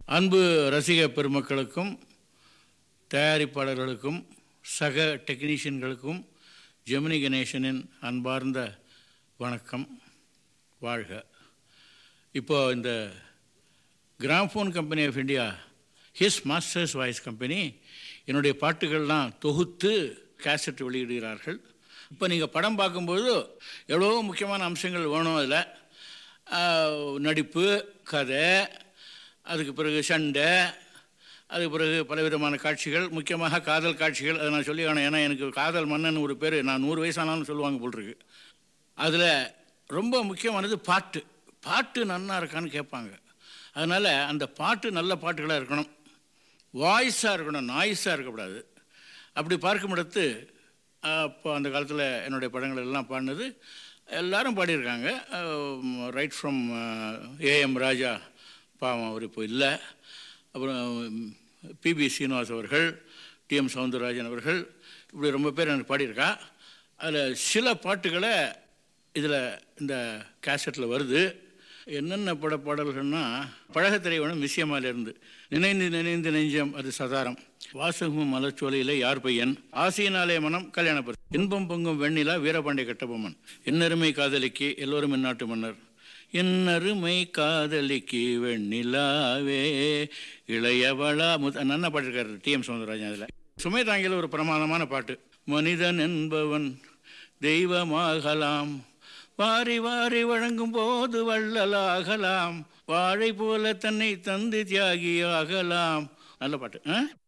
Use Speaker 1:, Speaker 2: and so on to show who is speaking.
Speaker 1: அன்பு ரசிக பெருமக்களுக்கும் தயாரிப்பாளர்களுக்கும் சக டெக்னீஷியன்களுக்கும் ஜெமினி கணேசனின் அன்பார்ந்த வணக்கம் வாழ்க இப்போ இந்த gramophone company of India his master's voice company என்னுடைய பாட்டுகள்லாம் தொகுத்து கேசட் வெளியிடுகிறார்கள் இப்போ நீங்கள் படம் பார்க்கும்போது எவ்வளோ முக்கியமான அம்சங்கள் வேணும் அதில் நடிப்பு கதை அதுக்கு பிறகு சண்டை அதுக்கு பிறகு பலவிதமான காட்சிகள் முக்கியமாக காதல் காட்சிகள் அதை நான் சொல்லி வேணும் ஏன்னா எனக்கு காதல் மன்னன் ஒரு பேர் நான் நூறு வயசானாலும் சொல்லுவாங்க போல் இருக்கு அதில் ரொம்ப முக்கியமானது பாட்டு பாட்டு நன்னா இருக்கான்னு கேட்பாங்க அதனால் அந்த பாட்டு நல்ல பாட்டுகளாக இருக்கணும் வாய்ஸாக இருக்கணும் நாய்ஸாக இருக்கக்கூடாது அப்படி பார்க்கும் இடத்து அப்போ அந்த காலத்தில் என்னுடைய படங்கள் எல்லாம் பாடினது எல்லாரும் பாடியிருக்காங்க ரைட் ஃப்ரம் ஏஎம் ராஜா பாவம் அவர் இப்போ இல்லை அப்புறம் பிபி சீனிவாஸ் அவர்கள் டிஎம் சவுந்தரராஜன் அவர்கள் இப்படி ரொம்ப பேர் எனக்கு பாடியிருக்கா அதில் சில பாட்டுகளை இதில் இந்த கேசட்டில் வருது என்னென்ன பட பாடல்கள்னா பழகத்திரைவனம் மிசியமாலிருந்து நினைந்து நினைந்து நெஞ்சம் அது சதாரம் வாசகமும் மலச்சோலையில் யார் பையன் ஆசையினாலே மனம் கல்யாணப்பர் இன்பம் பொங்கும் வெண்ணிலா வீரபாண்டிய கட்டபொம்மன் என்னருமை காதலிக்கு எல்லோரும் இந்நாட்டு மன்னர் என்னருமை காதலிக்கு வெண்ணிலாவே இளையவளா முத் நன்னா பாட்டிருக்காரு டி எம் சவுந்தரராஜன் அதில் சுமை தாங்கியில் ஒரு பிரமாதமான பாட்டு மனிதன் என்பவன் தெய்வமாகலாம் வாரி வாரி வழங்கும் போது வள்ளலாகலாம் வாழை போல தன்னை தந்து தியாகியாகலாம் நல்ல பாட்டு ஆ